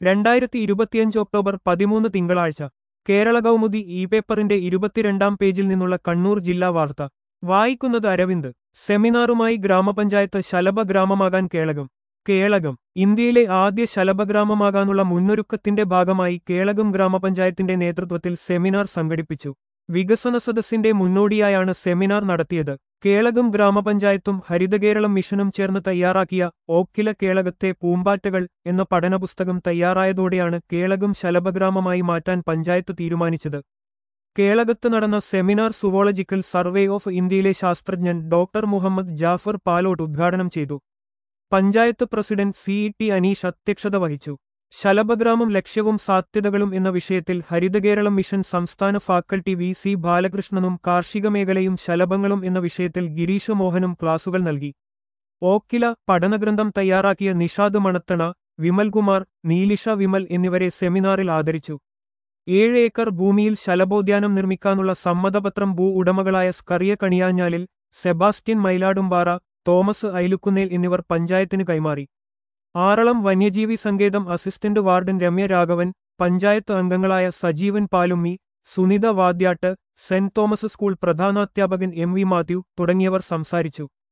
രണ്ടായിരത്തി ഇരുപത്തിയഞ്ച് ഒക്ടോബർ പതിമൂന്ന് തിങ്കളാഴ്ച കേരള കൗമുദി ഇ പേപ്പറിന്റെ ഇരുപത്തിരണ്ടാം പേജിൽ നിന്നുള്ള കണ്ണൂർ ജില്ലാ വാർത്ത വായിക്കുന്നത് അരവിന്ദ് സെമിനാറുമായി ഗ്രാമപഞ്ചായത്ത് ശലഭ ഗ്രാമമാകാൻ കേളകം കേളകം ഇന്ത്യയിലെ ആദ്യ ശലഭഗ്രാമമാകാനുള്ള മുന്നൊരുക്കത്തിന്റെ ഭാഗമായി കേളകം ഗ്രാമപഞ്ചായത്തിന്റെ നേതൃത്വത്തിൽ സെമിനാർ സംഘടിപ്പിച്ചു വികസന സദസ്സിന്റെ മുന്നോടിയായാണ് സെമിനാർ നടത്തിയത് കേളകം ഗ്രാമപഞ്ചായത്തും ഹരിതകേരളം മിഷനും ചേർന്ന് തയ്യാറാക്കിയ ഓക്കില കേളകത്തെ പൂമ്പാറ്റകൾ എന്ന പഠനപുസ്തകം തയ്യാറായതോടെയാണ് കേളകം ശലഭഗ്രാമമായി മാറ്റാൻ പഞ്ചായത്ത് തീരുമാനിച്ചത് കേളകത്ത് നടന്ന സെമിനാർ സുവോളജിക്കൽ സർവേ ഓഫ് ഇന്ത്യയിലെ ശാസ്ത്രജ്ഞൻ ഡോക്ടർ മുഹമ്മദ് ജാഫർ പാലോട്ട് ഉദ്ഘാടനം ചെയ്തു panchayat president C T Aneesh അധ്യക്ഷത വഹിച്ചു ശലഭഗ്രാമം ലക്ഷ്യവും സാധ്യതകളും എന്ന വിഷയത്തിൽ ഹരിതകേരളം മിഷൻ സംസ്ഥാന ഫാക്കൽറ്റി വി സി ബാലകൃഷ്ണനും കാർഷിക മേഖലയും ശലഭങ്ങളും എന്ന വിഷയത്തിൽ ഗിരീഷ് മോഹനും ക്ലാസുകൾ നൽകി ഓക്കില പഠനഗ്രന്ഥം തയ്യാറാക്കിയ നിഷാദ് മണത്തണ വിമൽകുമാർ നീലിഷ വിമൽ എന്നിവരെ സെമിനാറിൽ ആദരിച്ചു ഏഴ് ഏക്കർ ഭൂമിയിൽ ശലഭോദ്യാനം നിർമ്മിക്കാനുള്ള സമ്മതപത്രം ഭൂ ഉടമകളായ സ്കറിയ കണിയാഞ്ഞാലിൽ സെബാസ്റ്റ്യൻ മൈലാടുംപാറ തോമസ് ഐലുക്കുന്നേൽ എന്നിവർ പഞ്ചായത്തിന് കൈമാറി ആറളം വന്യജീവി സങ്കേതം അസിസ്റ്റന്റ് വാർഡൻ രമ്യ രാഘവൻ പഞ്ചായത്ത് അംഗങ്ങളായ Sajeevan Palummi Sunitha Vadyatt saint Thomas school പ്രധാനാധ്യാപകൻ എം വി മാത്യു തുടങ്ങിയവർ സംസാരിച്ചു